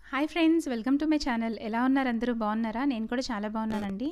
Hi friends welcome to my channel ఎలా ఉన్నారు అందరూ బాగున్నారా నేను కూడా చాలా బాగున్నానండి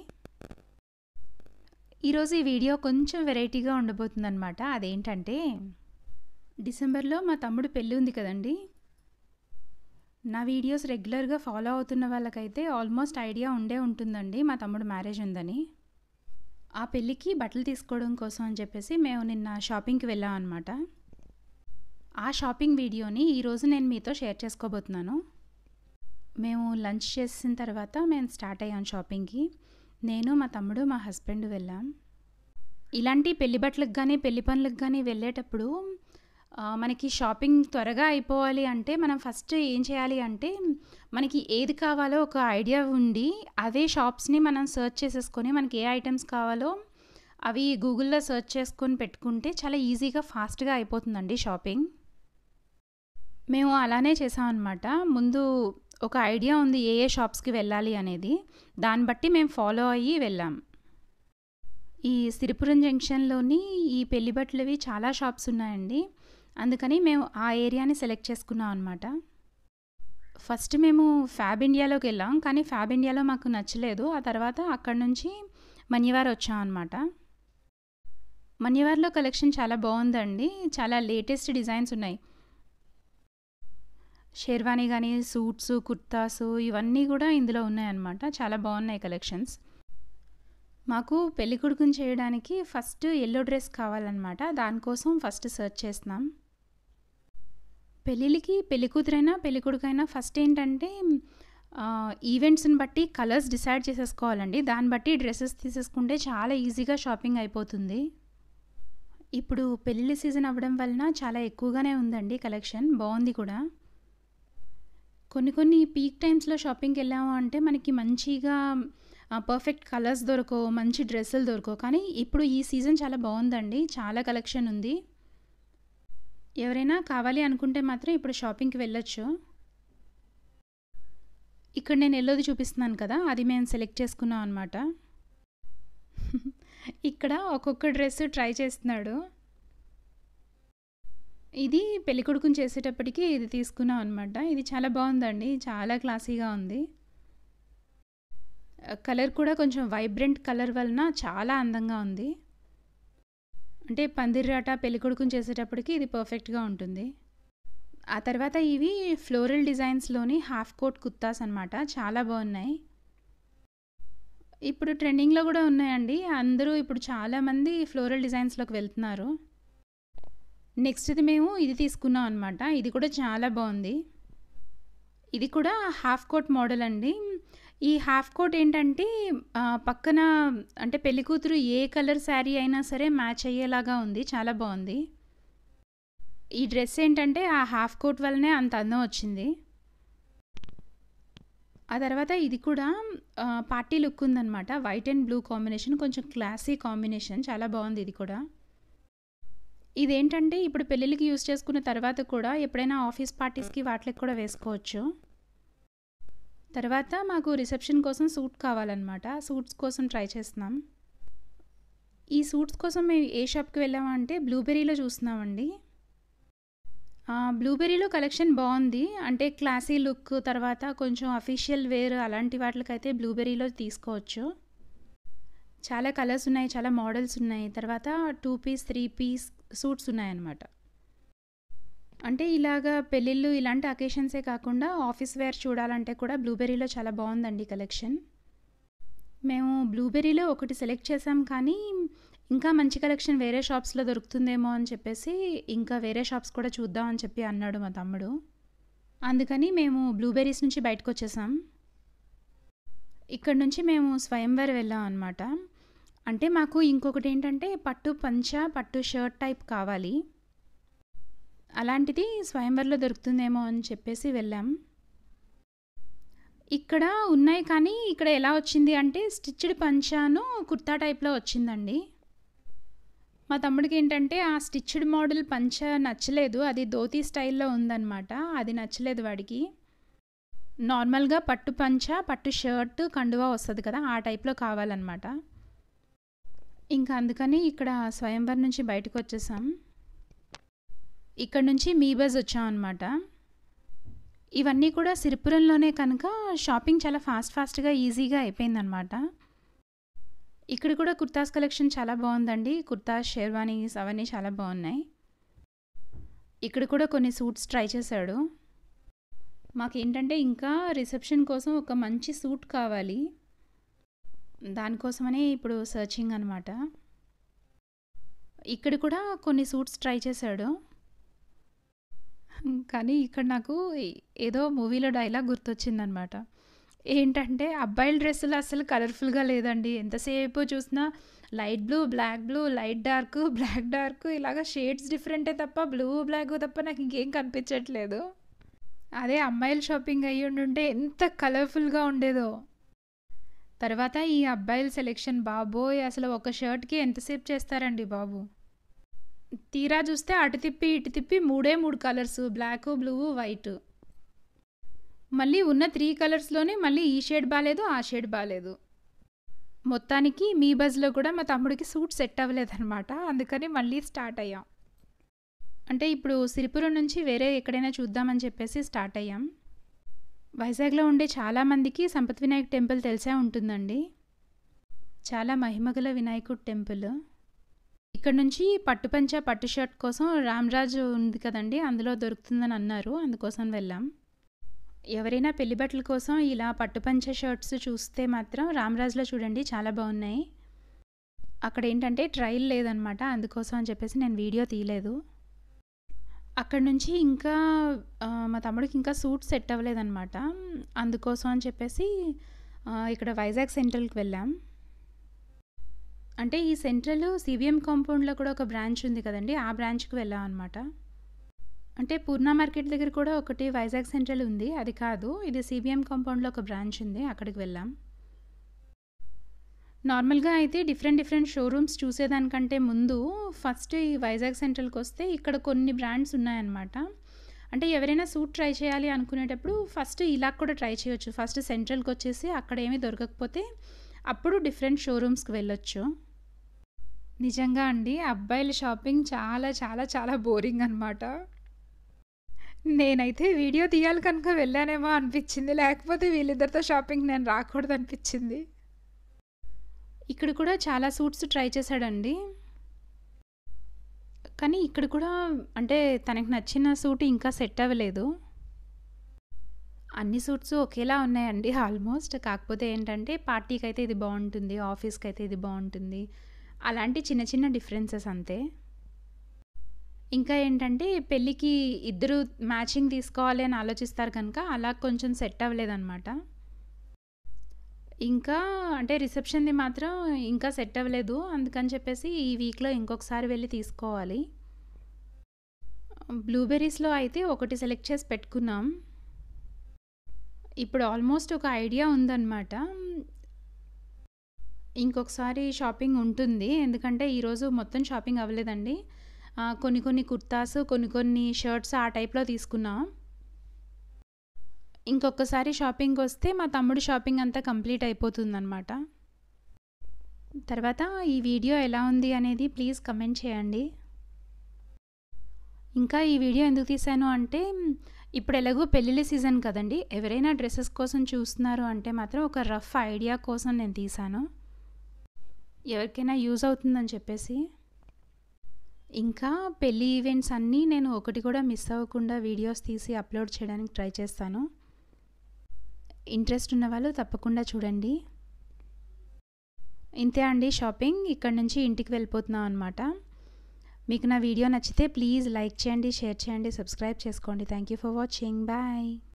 ఈరోజు ఈ వీడియో కొంచెం వెరైటీగా ఉండబోతుందన్నమాట అదేంటంటే డిసెంబర్లో మా తమ్ముడు పెళ్ళి ఉంది కదండి నా వీడియోస్ రెగ్యులర్గా ఫాలో అవుతున్న వాళ్ళకైతే ఆల్మోస్ట్ ఐడియా ఉండే ఉంటుందండి మా తమ్ముడు మ్యారేజ్ ఉందని ఆ పెళ్ళికి బట్టలు తీసుకోవడం కోసం అని చెప్పేసి మేము నిన్న షాపింగ్కి వెళ్ళాం అనమాట ఆ షాపింగ్ వీడియోని ఈరోజు నేను మీతో షేర్ చేసుకోబోతున్నాను మేము లంచ్ చేసిన తర్వాత మేము స్టార్ట్ అయ్యాం షాపింగ్కి నేను మా తమ్ముడు మా హస్బెండ్ వెళ్ళాం ఇలాంటి పెళ్లి బట్టలకు కానీ పెళ్లి పనులకు కానీ వెళ్ళేటప్పుడు ఆ, మనకి షాపింగ్ త్వరగా అయిపోవాలి అంటే మనం ఫస్ట్ ఏం చేయాలి అంటే మనకి ఏది కావాలో ఒక ఐడియా ఉండి అవే షాప్స్ని మనం సెర్చ్ చేసేసుకొని మనకి ఏ ఐటమ్స్ కావాలో అవి గూగుల్లో సెర్చ్ చేసుకొని పెట్టుకుంటే చాలా ఈజీగా ఫాస్ట్గా అయిపోతుందండి షాపింగ్ మేము అలానే చేసామన్నమాట ముందు ఒక ఐడియా ఉంది ఏ ఏ షాప్స్కి వెళ్ళాలి అనేది దాన్ని బట్టి మేము ఫాలో అయ్యి వెళ్ళాం ఈ సిరిపురం జంక్షన్లోని ఈ పెళ్లి బట్టలవి చాలా షాప్స్ ఉన్నాయండి అందుకని మేము ఆ ఏరియాని సెలెక్ట్ చేసుకున్నాం అనమాట ఫస్ట్ మేము ఫ్యాబ్ ఇండియాలోకి వెళ్ళాం కానీ ఫ్యాబ్ ఇండియాలో మాకు నచ్చలేదు ఆ తర్వాత అక్కడ నుంచి మన్యవార్ వచ్చాం అనమాట మన్యవార్లో కలెక్షన్ చాలా బాగుందండి చాలా లేటెస్ట్ డిజైన్స్ ఉన్నాయి షేర్వానీ కానీ సూట్స్ కుర్తాస్ ఇవన్నీ కూడా ఇందులో ఉన్నాయన్నమాట చాలా బాగున్నాయి కలెక్షన్స్ మాకు పెళ్లి కొడుకుని చేయడానికి ఫస్ట్ ఎల్లో డ్రెస్ కావాలన్నమాట దానికోసం ఫస్ట్ సెర్చ్ చేస్తున్నాం పెళ్ళిళ్ళకి పెళ్లి కూతురైనా పెళ్లి కొడుకైనా ఫస్ట్ ఏంటంటే ఈవెంట్స్ని బట్టి కలర్స్ డిసైడ్ చేసేసుకోవాలండి దాన్ని బట్టి డ్రెస్సెస్ తీసేసుకుంటే చాలా ఈజీగా షాపింగ్ అయిపోతుంది ఇప్పుడు పెళ్ళిళ్ళ సీజన్ అవ్వడం వలన చాలా ఎక్కువగానే ఉందండి కలెక్షన్ బాగుంది కూడా కొన్ని కొన్ని పీక్ టైమ్స్లో షాపింగ్కి వెళ్ళాము అంటే మనకి మంచిగా పర్ఫెక్ట్ కలర్స్ దొరకవు మంచి డ్రెస్సులు దొరకవు కానీ ఇప్పుడు ఈ సీజన్ చాలా బాగుందండి చాలా కలెక్షన్ ఉంది ఎవరైనా కావాలి అనుకుంటే మాత్రం ఇప్పుడు షాపింగ్కి వెళ్ళొచ్చు ఇక్కడ నేను ఎల్లోది చూపిస్తున్నాను కదా అది మేము సెలెక్ట్ చేసుకున్నాం అనమాట ఇక్కడ ఒక్కొక్క డ్రెస్ ట్రై చేస్తున్నాడు ఇది పెళ్ళికొడుకుని చేసేటప్పటికి ఇది తీసుకున్నాం అనమాట ఇది చాలా బాగుందండి చాలా క్లాసీగా ఉంది కలర్ కూడా కొంచెం వైబ్రెంట్ కలర్ వలన చాలా అందంగా ఉంది అంటే పందిర్రాట పెళ్ళికొడుకుని చేసేటప్పటికి ఇది పర్ఫెక్ట్గా ఉంటుంది ఆ తర్వాత ఇవి ఫ్లోరల్ డిజైన్స్లోని హాఫ్ కోట్ కుర్తాస్ అనమాట చాలా బాగున్నాయి ఇప్పుడు ట్రెండింగ్లో కూడా ఉన్నాయండి అందరూ ఇప్పుడు చాలామంది ఫ్లోరల్ డిజైన్స్లోకి వెళ్తున్నారు నెక్స్ట్ ఇది మేము ఇది తీసుకున్నాం అనమాట ఇది కూడా చాలా బాగుంది ఇది కూడా హాఫ్ కోట్ మోడల్ అండి ఈ హాఫ్ కోట్ ఏంటంటే ఆ, పక్కన అంటే పెళ్లి కూతురు ఏ కలర్ శారీ అయినా సరే మ్యాచ్ అయ్యేలాగా ఉంది చాలా బాగుంది ఈ డ్రెస్ ఏంటంటే ఆ హాఫ్ కోట్ వల్లనే అంత అందం వచ్చింది ఆ తర్వాత ఇది కూడా ఆ, పార్టీ లుక్ ఉందన్నమాట వైట్ అండ్ బ్లూ కాంబినేషన్ కొంచెం క్లాసీ కాంబినేషన్ చాలా బాగుంది ఇది కూడా ఇదేంటంటే ఇప్పుడు పెళ్ళిళ్ళకి యూస్ చేసుకున్న తర్వాత కూడా ఎప్పుడైనా ఆఫీస్ పార్టీస్కి వాటికి కూడా వేసుకోవచ్చు తర్వాత మాకు రిసెప్షన్ కోసం సూట్ కావాలన్నమాట సూట్స్ కోసం ట్రై చేస్తున్నాం ఈ సూట్స్ కోసం మేము ఏ షాప్కి వెళ్ళామంటే బ్లూబెర్రీలో చూస్తున్నామండి ఆ, బ్లూబెర్రీలో కలెక్షన్ బాగుంది అంటే క్లాసీ లుక్ తర్వాత కొంచెం అఫీషియల్ వేర్ అలాంటి వాటికైతే బ్లూబెర్రీలో తీసుకోవచ్చు చాలా కలర్స్ ఉన్నాయి చాలా మోడల్స్ ఉన్నాయి తర్వాత two piece three piece suits ఉన్నాయన్నమాట అంటే ఇలాగా పెళ్ళిళ్ళు ఇలాంటి అకేషన్సే కాకుండా ఆఫీస్ వేర్ చూడాలంటే కూడా బ్లూబెర్రీలో చాలా బాగుందండి కలెక్షన్ మేము బ్లూబెర్రీలో ఒకటి సెలెక్ట్ చేసాం కానీ ఇంకా మంచి కలెక్షన్ వేరే షాప్స్లో దొరుకుతుందేమో అని చెప్పేసి ఇంకా వేరే షాప్స్ కూడా చూద్దాం అని చెప్పి అన్నాడు మా తమ్ముడు అందుకని మేము బ్లూబెర్రీస్ నుంచి బయటకు వచ్చేసాం ఇక్కడ నుంచి మేము స్వయంవర్ వెళ్ళాం అనమాట అంటే మాకు ఇంకొకటి ఏంటంటే పట్టు పంచ పట్టు షర్ట్ టైప్ కావాలి అలాంటిది స్వయంవర్లో దొరుకుతుందేమో అని చెప్పేసి వెళ్ళాం ఇక్కడ ఉన్నాయి కానీ ఇక్కడ ఎలా వచ్చింది అంటే స్టిచ్డ్ పంచాను కుర్తా టైప్లో వచ్చిందండి మా తమ్ముడికి ఏంటంటే ఆ స్టిచ్డ్ మోడల్ పంచ నచ్చలేదు అది ధోతీ స్టైల్లో ఉందన్నమాట అది నచ్చలేదు వాడికి నార్మల్గా పట్టు పంచ పట్టు షర్ట్ కండువా వస్తుంది కదా ఆ టైప్లో కావాలన్నమాట ఇంకా అందుకని ఇక్కడ స్వయంవర్ నుంచి బయటకు వచ్చేసాం ఇక్కడ నుంచి మీ బజ్ వచ్చాం అనమాట ఇవన్నీ కూడా సిరిపురంలోనే కనుక షాపింగ్ చాలా ఫాస్ట్ ఫాస్ట్‌గా, ఈజీగా అయిపోయిందనమాట. ఇక్కడ కూడా కుర్తాస్ కలెక్షన్ చాలా బావుందండి. కుర్తాస్, షేర్వానీస్ అవన్నీ చాలా బావున్నాయి. ఇక్కడ కూడా కొన్ని సూట్స్ ట్రై చేశాడు. మాకేంటంటే ఇంకా రిసెప్షన్ కోసం ఒక మంచి సూట్ కావాలి. దానికోసమనే ఇప్పుడు సెర్చింగ్ అనమాట. ఇక్కడ కూడా కొన్ని సూట్స్ ట్రై చేశాడు. హ్మ్. కానీ ఇక్కడ నాకు ఏదో మూవీలో డైలాగ్ గుర్తొచ్చిందనమాట. ఏంటంటే అబ్బాయిల డ్రెస్సులు అస్సలు కలర్‌ఫుల్‌గా లేదండి. ఎంతసేపు చూసినా light blue, black blue, light dark, black dark ఇలాగ షేడ్స్ డిఫరెంటే తప్ప బ్లూ, బ్లాక్ తప్ప నాకు ఇంకేం కనిపించట్లేదు. అదే అమ్మాయిల షాపింగ్ అయ్యుండుంటే ఎంత కలర్‌ఫుల్‌గా ఉండేదో. తర్వాత ఈ అబ్బాయిల సెలెక్షన్ బాబోయ్! అసలు ఒక షర్ట్‌కి ఎంతసేపు చేస్తారండి బాబు. తీరా చూస్తే అటు తిప్పి, ఇటు తిప్పి మూడే 3 కలర్స్ బ్లాకు, బ్లూ, వైటు. మళ్ళీ ఉన్న 3 కలర్స్‌లోనే మళ్ళీ ఈ షేడ్ బాలేదు, ఆ షేడ్ బాలేదు. మొత్తానికి మీ బజ్‌లో కూడా మా తమ్ముడికి సూట్ సెట్ అవ్వలేదనమాట. అందుకని మళ్ళీ స్టార్ట్ అయ్యాం. అంటే ఇప్పుడు సిరిపురం నుంచి వేరే ఎక్కడైనా చూద్దామని చెప్పేసి స్టార్ట్ అయ్యాం. వైజాగ్‌లో ఉండే చాలామందికి సంపత్ వినాయక్ టెంపుల్ తెలిసే ఉంటుందండి. చాలా మహిమగల వినాయకుడు టెంపుల్. ఇక్కడ నుంచి పట్టు పంచ, పట్టు షర్ట్ కోసం రామ్‌రాజ్ ఉంది కదండీ! అందులో దొరుకుతుందని అన్నారు. అందుకోసం వెళ్ళాం. ఎవరైనా పెళ్లి బట్టల కోసం ఇలా పట్టు పంచ షర్ట్స్ చూస్తే మాత్రం రామ్‌రాజ్‌లో చూడండి చాలా బావున్నాయి. అక్కడేంటంటే ట్రయల్ లేదనమాట. అందుకోసం అని చెప్పేసి నేను వీడియో తీయలేదు. అక్కడి నుంచి ఇంకా ఆహ్, మా తమ్ముడికి ఇంకా సూట్ సెట్ అవ్వలేదనమాట. అందుకోసం అని చెప్పేసి ఆహ్, ఇక్కడ వైజాగ్ సెంట్రల్‌కి వెళ్ళాం. అంటే ఈ సెంట్రల్ సీవీఎం కాంపౌండ్‌లో కూడా ఒక బ్రాంచ్ ఉంది కదండీ! ఆ బ్రాంచ్‌కి వెళ్ళాం అనమాట. అంటే పూర్ణ మార్కెట్ దగ్గర కూడా ఒకటి వైజాగ్ సెంట్రల్ ఉంది. అది కాదు. ఇది సీవీఎం కాంపౌండ్‌లో ఒక బ్రాంచ్ ఉంది. అక్కడికి వెళ్ళాం. నార్మల్‌గా అయితే డిఫరెంట్ డిఫరెంట్ షోరూమ్స్ చూసేదానికంటే ముందు ఫస్ట్ ఈ వైజాగ్ సెంట్రల్‌కొస్తే ఇక్కడ కొన్ని బ్రాండ్స్ ఉన్నాయన్నమాట. అంటే ఎవరైనా సూట్ ట్రై చేయాలి అనుకునేటప్పుడు ఫస్ట్ ఇలా కూడా ట్రై చేయొచ్చు. ఫస్ట్ సెంట్రల్‌కొచ్చేసి అక్కడేమీ దొరకకపోతే అప్పుడు డిఫరెంట్ షోరూమ్స్‌కి వెళ్ళొచ్చు. నిజంగా అండి అబ్బాయిల షాపింగ్ చాలా చాలా చాలా బోరింగ్ అనమాట. నేనైతే వీడియో తీయాలి కనుక వెళ్ళానేమో అనిపించింది. లేకపోతే వీళ్ళిద్దరితో షాపింగ్ నేను రాకూడదనిపించింది. ఇక్కడ కూడా చాలా సూట్స్ ట్రై చేశాడండి. కానీ ఇక్కడ కూడా అంటే తనకి నచ్చిన సూట్ ఇంకా సెట్ అవ్వలేదు. అన్ని సూట్స్ ఒకేలా ఉన్నాయండి ఆల్మోస్ట్. కాకపోతే ఏంటంటే పార్టీకైతే ఇది బావుంటుంది. ఆఫీస్‌కైతే ఇది బావుంటుంది. అలాంటి చిన్న చిన్న డిఫరెన్సెస్ అంతే. ఇంకా ఏంటంటే పెళ్ళికి ఇద్దరు మ్యాచింగ్ తీసుకోవాలి అని ఆలోచిస్తారు కనుక అలా కొంచెం సెట్ అవ్వలేదనమాట. ఇంకా అంటే రిసెప్షన్‌ది మాత్రం ఇంకా సెట్ అవ్వలేదు. అందుకని చెప్పేసి ఈ వీక్‌లో ఇంకొకసారి వెళ్లి తీసుకోవాలి. బ్లూబెర్రీస్‌లో అయితే ఒకటి సెలెక్ట్ చేసి పెట్టుకున్నాం. ఇప్పుడు ఆల్మోస్ట్ ఒక ఐడియా ఉందనమాట. ఇంకొకసారి షాపింగ్ ఉంటుంది. ఎందుకంటే ఈరోజు మొత్తం షాపింగ్ అవ్వలేదండి. ఆహ్, కొన్ని కొన్ని కుర్తాస్, కొన్ని కొన్ని షర్ట్స్ ఆ టైప్‌లో తీసుకున్నాం. ఇంకొకసారి షాపింగ్‌కొస్తే మా తమ్ముడి షాపింగ్ అంతా కంప్లీట్ అయిపోతుందనమాట. తర్వాత ఈ వీడియో ఎలా ఉంది అనేది ప్లీజ్ కమెంట్ చేయండి. ఇంకా ఈ వీడియో ఎందుకు తీశాను అంటే ఇప్పుడు ఎలాగో పెళ్ళిళ్ళ సీజన్ కదండీ! ఎవరైనా డ్రెసెస్ కోసం చూస్తున్నారు అంటే మాత్రం ఒక రఫ్ ఐడియా కోసం నేను తీశాను. ఎవరికైనా యూజ్ అవుతుందని చెప్పేసి. ఇంకా పెళ్లి ఈవెంట్స్ అన్నీ నేను ఒకటి కూడా మిస్ అవ్వకుండా వీడియోస్ తీసి అప్లోడ్ చేయడానికి ట్రై చేస్తాను. ఇంట్రెస్ట్ ఉన్నవాళ్ళు తప్పకుండా చూడండి. ఇంతే అండి షాపింగ్. ఇక్కడి నుంచి ఇంటికి వెళ్ళిపోతున్నాం అనమాట. మీకు నా వీడియో నచ్చితే ప్లీజ్ లైక్ చేయండి, షేర్ చేయండి, సబ్స్క్రైబ్ చేసుకోండి. Thank you for watching. Bye.